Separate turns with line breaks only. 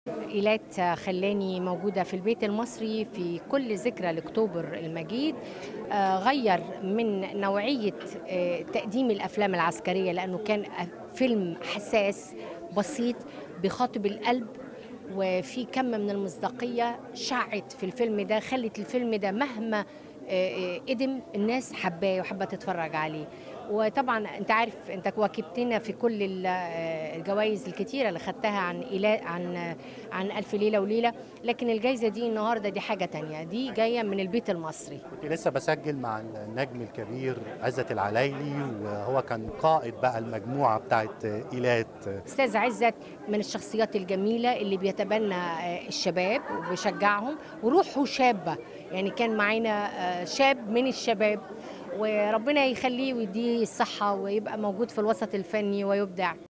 إيلات خلاني موجودة في البيت المصري في كل ذكرى لأكتوبر المجيد آه، غير من نوعية آه، تقديم الأفلام العسكرية لأنه كان فيلم حساس بسيط بيخاطب القلب وفي كم من المصداقية شعت في الفيلم ده خلت الفيلم ده مهما آه، آه، قدم الناس حباه وحابة تتفرج عليه وطبعا انت عارف انت واكبتنا في كل ال- آه، الجوائز الكتيره اللي خدتها عن إلا عن آه، عن الف ليله وليله لكن الجائزه دي النهارده دي حاجه تانية دي جايه من البيت المصري
كنت لسه بسجل مع النجم الكبير عزت العلايلي وهو كان قائد بقى المجموعه بتاعت ايلات
استاذ عزت من الشخصيات الجميله اللي بيتبنى آه، الشباب وبيشجعهم وروحه شابه يعني كان معانا آه، شاب من الشباب وربنا يخليه ويديه الصحه ويبقى موجود في الوسط الفني ويبدع